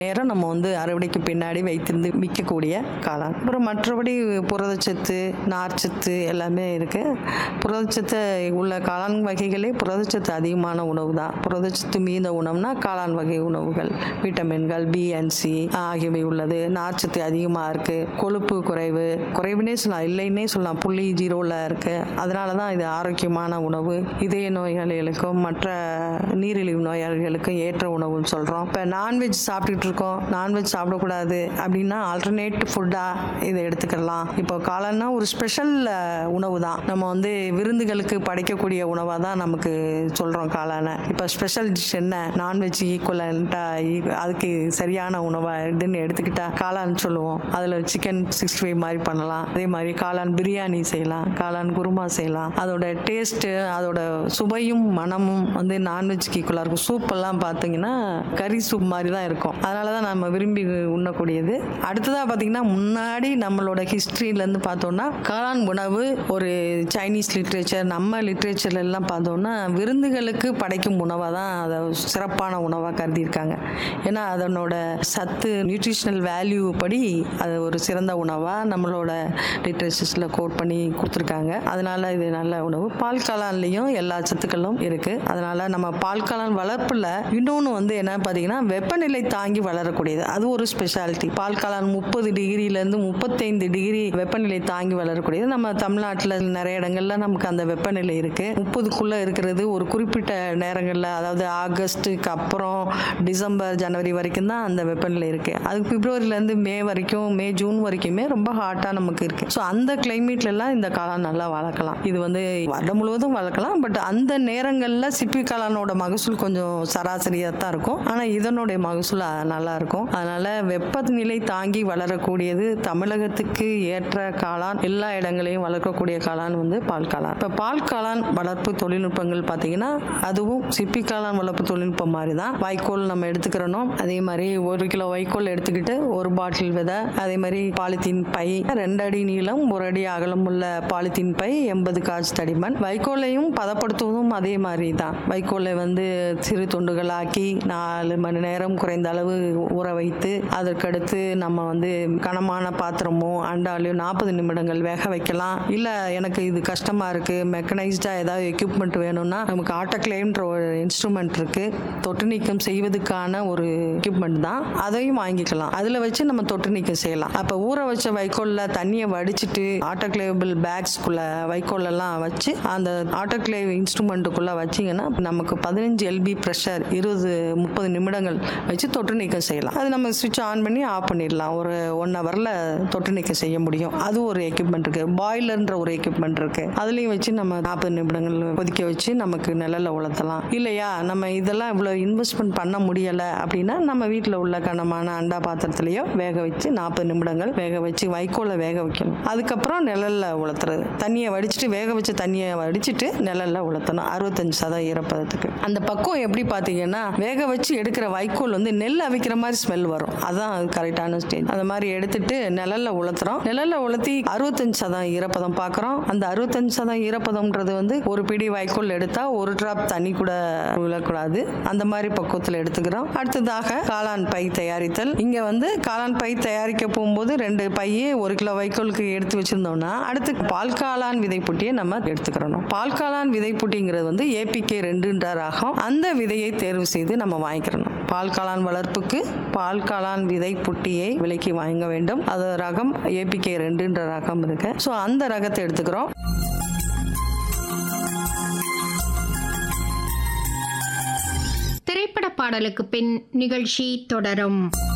நேரம் நம்ம வந்து அறுவடைக்கு பின்னாடி வைத்திருந்து விற்கக்கூடிய காளான் அப்புறம் மற்றபடி புரதச்சத்து நார்ச்சத்து எல்லாமே இருக்கு புரதச்சத்து உள்ள காளான் வகைகளே புரதச்சத்து அதிகமான உணவு தான் புரதச்சத்து மீத உணவுனா காளான் வகை உணவுகள் விட்டமின்கள் பி அண்ட் சி ஆகியவை உள்ளது நார்ச்சத்து அதிகமாக இருக்கு கொழுப்பு குறைவு குறைவுனே சொல்லலாம் இல்லைன்னே சொல்லலாம் புள்ளி ஜீரோவில் இருக்கு அதனால தான் இது ஆரோக்கியமான உணவு இதய நோயாளிகளுக்கும் மற்ற நீரிழிவு நோயாளிகளுக்கும் ஏற்ற உணவுன்னு சொல்கிறோம் இப்போ நான்வெஜ் சாப்பிட்டுட்டு இருக்கோம் நான்வெஜ் சாப்பிடக்கூடாது அப்படின்னா ஆல்டர்னேட் ஃபுட்டாக இதை எடுத்துக்கலாம் இப்போ காளான்னா ஒரு ஸ்பெஷல் உணவு தான் நம்ம வந்து விருந்துகளுக்கு படைக்கக்கூடிய உணவாக தான் நமக்கு சொல்கிறோம் காளானை இப்போ ஸ்பெஷல் டிஷ் என்ன நான்வெஜ் ஈக்குவலண்ட்டாக அதுக்கு சரியான உணவாக இதுன்னு எடுத்துக்கிட்டா காளான் சொல்லுவோம் அதில் சிக்கன் சிக்ஸ்டி ஃபைவ் மாதிரி பண்ணலாம் அதே மாதிரி காளான் பிரியாணி செய்யலாம் காளான் குருமா செய்யலாம் அதோட டேஸ்ட்டு அதோட சுவையும் மனமும் வந்து நான்வெஜ்க்கு ஈக்குவலாக இருக்கும் சூப்பெல்லாம் பார்த்தீங்கன்னா கறி சூப் மாதிரி தான் இருக்கும் அதனால தான் நம்ம விரும்பி உண்ணக்கூடியது அடுத்ததாக பார்த்தீங்கன்னா முன்னாடி நம்மளோட ஹிஸ்ட்ரியிலேருந்து பார்த்தோம்னா காளான் உணவு ஒரு சைனீஸ் லிட்ரேச்சர் நம்ம லிட்ரேச்சர்ல எல்லாம் பார்த்தோம்னா விருந்துகளுக்கு படைக்கும் உணவாக தான் அதை சிறப்பான உணவாக கருதியிருக்காங்க ஏன்னா அதனோட சத்து நியூட்ரிஷனல் வேல்யூ படி அது ஒரு சிறந்த உணவாக நம்மளோட லிட்ரேச்சர்ஸில் கோட் பண்ணி கொடுத்துருக்காங்க அதனால இது நல்ல உணவு பால் காளான்லேயும் எல்லா சத்துக்களும் இருக்குது அதனால நம்ம பால் காளான் வளர்ப்பில் இன்னொன்று வந்து என்ன பார்த்தீங்கன்னா வெப்பநிலை தாங்கி வளரக்கூடியது அது ஒரு ஸ்பெஷாலிட்டி பால் காளான் முப்பது டிகிரிலேருந்து முப்பத்தைந்து டிகிரி வெப்பநிலை தாங்கி வளரக்கூடியது நம்ம தமிழ்நாட்டில் நிறைய இடங்கள்ல நமக்கு அந்த வெப்பநிலை இருக்கு முப்பதுக்குள்ள இருக்கிறது ஒரு குறிப்பிட்ட நேரங்களில் அதாவது ஆகஸ்ட்டுக்கு அப்புறம் டிசம்பர் ஜனவரி வரைக்கும் தான் அந்த வெப்பநிலை இருக்கு அது பிப்ரவரியிலேருந்து மே வரைக்கும் மே ஜூன் வரைக்குமே ரொம்ப ஹாட்டாக நமக்கு இருக்கு ஸோ அந்த climate-ல எல்லாம் இந்த காளான் நல்லா வளர்க்கலாம் இது வந்து வருடம் முழுவதும் வளர்க்கலாம் பட் அந்த நேரங்களில் சிப்பி காளானோட மகசூல் கொஞ்சம் சராசரியாக தான் இருக்கும் ஆனால் இதனுடைய மகசூல் அ- நல்லா இருக்கும் அதனால வெப்பநிலை தாங்கி வளரக்கூடியது தமிழகத்துக்கு ஏற்ற காளான் எல்லா இடங்களையும் வளர்க்கக்கூடிய காளான் வந்து பால் காளான் இப்போ பால் காளான் வளர்ப்பு தொழில்நுட்பங்கள் பார்த்தீங்கன்னா அதுவும் சிப்பி காளான் வளர்ப்பு தொழில்நுட்பம் மாதிரி தான் வைக்கோல் நம்ம எடுத்துக்கிறணும் அதே மாதிரி ஒரு கிலோ வைக்கோல் எடுத்துக்கிட்டு ஒரு பாட்டில் விதை அதே மாதிரி பாலித்தீன் பை ரெண்டு அடி நீளம் ஒரு அடி அகலம் உள்ள பாலித்தீன் பை எண்பது காய்ச்சி தடிமண் வைக்கோலையும் பதப்படுத்துவதும் அதே மாதிரி தான் வைக்கோலை வந்து சிறு துண்டுகளாக்கி நாலு மணி நேரம் குறைந்த அளவு ஊற வைத்து அதற்கடுத்து நம்ம வந்து கனமான பாத்திரமோ அண்டாலையோ நாற்பது நிமிடங்கள் வேக வைக்கலாம் இல்லை எனக்கு இது கஷ்டமாக இருக்குது மெக்கனைஸ்டாக ஏதாவது எக்யூப்மெண்ட் வேணும்னா நமக்கு ஆட்டோக்ளேவ்ன்ற ஒரு இன்ஸ்ட்ருமெண்ட் இருக்குது தொட்டு நீக்கம் செய்வதற்கான ஒரு எக்யூப்மெண்ட் தான் அதையும் வாங்கிக்கலாம் அதில் வச்சு நம்ம தொட்டு நீக்கம் செய்யலாம் அப்போ ஊற வச்ச வைக்கோலில் தண்ணியை வடிச்சிட்டு ஆட்டோக்ளேவபிள் பேக்ஸ்குள்ளே வைக்கோலெல்லாம் வச்சு அந்த ஆட்டோக்ளேவ் இன்ஸ்ட்ருமெண்ட்டுக்குள்ளே வச்சிங்கன்னா நமக்கு பதினஞ்சு எல்பி ப்ரெஷர் இருபது முப்பது நிமிடங்கள் வச்சு தொட்டு நீக்கம் செய்யலாம் அது நம்ம சுவிட்ச் ஆன் பண்ணி ஆஃப் பண்ணிடலாம் ஒரு ஒன் ஹவரில் தொட்டு நீக்கம் செய்ய முடியும் அது ஒரு எக்யூப்மெண்ட் இருக்குது பாய்லர்ன்ற ஒரு எக்யூப்மெண்ட் இருக்குது அதுலேயும் வச்சு நம்ம நாற்பது நிமிடங்கள் கொதிக்க வச்சு நமக்கு நிழல்ல உலர்த்தலாம் இல்லையா நம்ம இதெல்லாம் இவ்வளோ இன்வெஸ்ட்மெண்ட் பண்ண முடியலை அப்படின்னா நம்ம வீட்டில் உள்ள கனமான அண்டா பாத்திரத்துலேயோ வேக வச்சு நாற்பது நிமிடங்கள் வேக வச்சு வைக்கோலை வேக வைக்கணும் அதுக்கப்புறம் நிழல்ல உலர்த்துறது தண்ணியை வடிச்சிட்டு வேக வச்ச தண்ணியை வடிச்சிட்டு நிழல்ல உலர்த்தணும் அறுபத்தஞ்சு சதம் ஈரப்பதத்துக்கு அந்த பக்குவம் எப்படி பார்த்தீங்கன்னா வேக வச்சு எடுக்கிற வைக்கோல் வந்து நெல் அவிக்கிற மாதிரி ஸ்மெல் வரும் அதான் அது கரெக்டான ஸ்டேஜ் அந்த மாதிரி எடுத்துட்டு நிழல்ல உலர்த்துறோம் நிழல்ல உலர்த்தி அறுபத்தஞ்சு சதம் ஈரப்பதம் பார்க்குறோம் அந்த அறுபத்தஞ்சு சதம் ஈரப்பதம்ன்றது வந்து ஒரு பிடி வைக்கோல் எடுத்தா ஒரு டிராப் தண்ணி கூட விழக்கூடாது அந்த மாதிரி பக்குவத்தில் எடுத்துக்கிறோம் அடுத்ததாக காளான் பை தயாரித்தல் இங்க வந்து காளான் பை தயாரிக்க போகும்போது ரெண்டு பையே ஒரு கிலோ வைக்கோலுக்கு எடுத்து வச்சிருந்தோம்னா அடுத்து பால் காளான் விதைப்புட்டியை நம்ம எடுத்துக்கிறணும் பால் காளான் விதைப்புட்டிங்கிறது வந்து ஏபிகே ரெண்டுன்ற ரகம் அந்த விதையை தேர்வு செய்து நம்ம வாங்கிக்கிறணும் பால் காளான் வளர்ப்புக்கு பால் காளான் விதை புட்டியை விலைக்கு வாங்க வேண்டும் அது ரகம் ஏபிகே ரெண்டுன்ற ரகம் இருக்கு ஸோ அந்த ரகத்தை எடுத்துக்கிறோம் திரைப்பட பாடலுக்கு பின் நிகழ்ச்சி தொடரும்